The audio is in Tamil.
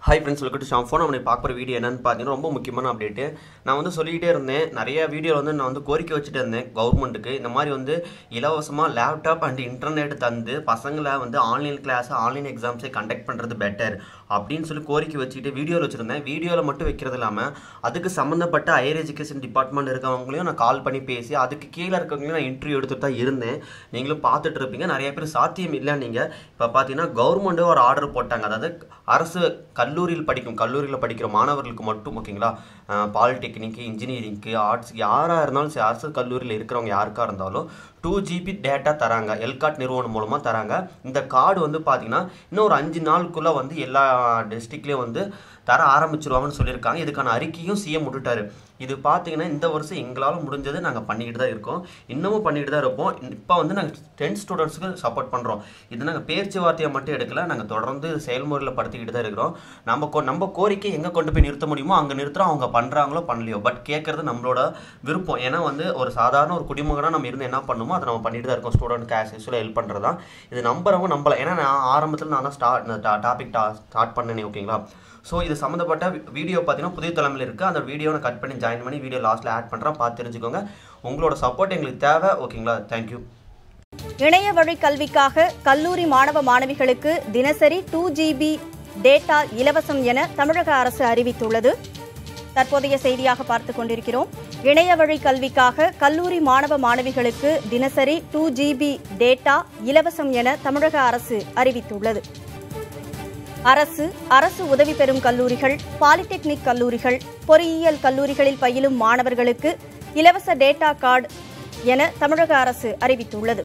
hi friends welcome to Sham phone நம்ம பார்க்குற வீடியோ என்னன்னு பார்த்தீங்கன்னா ரொம்ப முக்கியமான அப்டேட்டு நான் வந்து சொல்லிக்கிட்டே இருந்தேன் நிறைய வீடியோ வந்து நான் வந்து கோரிக்கை வச்சுட்டு இருந்தேன் கவர்மெண்ட்டுக்கு இந்த மாதிரி வந்து இலவசமாக லேப்டாப் அண்ட் இன்டர்நெட் தந்து பசங்களை வந்து ஆன்லைன் கிளாஸ் ஆன்லைன் எக்ஸாம்ஸை கண்டக்ட் பண்ணுறது பெட்டர் அப்படின்னு சொல்லி கோரிக்கை வச்சுக்கிட்டு வீடியோவில் வச்சுருந்தேன் வீடியோவில் மட்டும் வைக்கிறது இல்லாமல் அதுக்கு சம்மந்தப்பட்ட ஹையர் எஜுகேஷன் டிபார்ட்மெண்ட் இருக்கவங்களையும் நான் கால் பண்ணி பேசி அதுக்கு கீழே இருக்கவங்களையும் நான் இன்டர்வியூ எடுத்துட்டு தான் இருந்தேன் நீங்களும் பார்த்துட்டு இருப்பீங்க நிறைய பேர் சாத்தியம் இல்லை நீங்கள் இப்போ பார்த்தீங்கன்னா கவர்மெண்ட்டு ஒரு ஆர்டர் போட்டாங்க அதாவது அரசு கல்லூரியில் படிக்கும் கல்லூரியில் படிக்கிற மாணவர்களுக்கு மட்டும் ஓகேங்களா பாலிடெக்னிக்கு இன்ஜினியரிங்க்கு ஆர்ட்ஸ் யாராக இருந்தாலும் சரி அரசு கல்லூரியில் இருக்கிறவங்க யாருக்காக இருந்தாலும் டூ ஜிபி டேட்டா தராங்க எல்காட் நிறுவனம் மூலமாக தராங்க இந்த கார்டு வந்து பார்த்தீங்கன்னா இன்னும் ஒரு அஞ்சு நாளுக்குள்ளே வந்து எல்லா டிஸ்ட்ரிக்ட்லேயும் வந்து தர ஆரம்பிச்சிருவாங்கன்னு சொல்லியிருக்காங்க இதுக்கான அறிக்கையும் சிஎம் விட்டுட்டாரு இது பார்த்தீங்கன்னா இந்த வருஷம் எங்களால் முடிஞ்சது நாங்கள் பண்ணிக்கிட்டு தான் இருக்கோம் இன்னமும் பண்ணிக்கிட்டு தான் இருப்போம் இப்போ வந்து நாங்கள் டென்த் ஸ்டூடெண்ட்ஸுக்கு சப்போர்ட் பண்ணுறோம் இது நாங்கள் பேச்சுவார்த்தையை மட்டும் எடுக்கல நாங்கள் தொடர்ந்து செயல்முறையில் படுத்திக்கிட்டு தான் இருக்கிறோம் நம்ம கோ நம்ம கோரிக்கை எங்கே கொண்டு போய் நிறுத்த முடியுமோ அங்கே நிறுத்துறோம் அவங்க பண்ணுறாங்களோ பண்ணலையோ பட் கேட்குறது நம்மளோட விருப்பம் ஏன்னா வந்து ஒரு சாதாரண ஒரு குடிமகனாக நம்ம இருந்து என்ன பண்ணுமோ அதை நம்ம பண்ணிட்டு தான் இருக்கோம் ஸ்டூடெண்ட் கேஷ் யூஸ்வலாக ஹெல்ப் பண்ணுறது தான் இது நம்புறவங்க நம்பலை ஏன்னா நான் ஆரம்பத்தில் நான் தான் ஸ்டார்ட் இந்த டாபிக் ஸ்டார்ட் பண்ணேனே ஓகேங்களா ஸோ இது சம்மந்தப்பட்ட வீடியோ பார்த்தீங்கன்னா புதிய தலைமையில் இருக்குது அந்த வீடியோ நான் கட் பண்ணி ஜாயின் பண்ணி வீடியோ லாஸ்ட்டில் ஆட் பண்ணுறேன் பார்த்து தெரிஞ்சுக்கோங்க உங்களோட சப்போர்ட் எங்களுக்கு தேவை ஓகேங்களா தேங்க்யூ இணைய வழி கல்விக்காக கல்லூரி மாணவ மாணவிகளுக்கு தினசரி டூ ஜிபி டேட்டா இலவசம் என தமிழக அரசு அறிவித்துள்ளது தற்போதைய செய்தியாக பார்த்துக் கொண்டிருக்கிறோம் இணைய வழி கல்விக்காக கல்லூரி மாணவ மாணவிகளுக்கு தினசரி டூ ஜிபி டேட்டா இலவசம் என தமிழக அரசு அறிவித்துள்ளது அரசு அரசு உதவி பெறும் கல்லூரிகள் பாலிடெக்னிக் கல்லூரிகள் பொறியியல் கல்லூரிகளில் பயிலும் மாணவர்களுக்கு இலவச டேட்டா கார்டு என தமிழக அரசு அறிவித்துள்ளது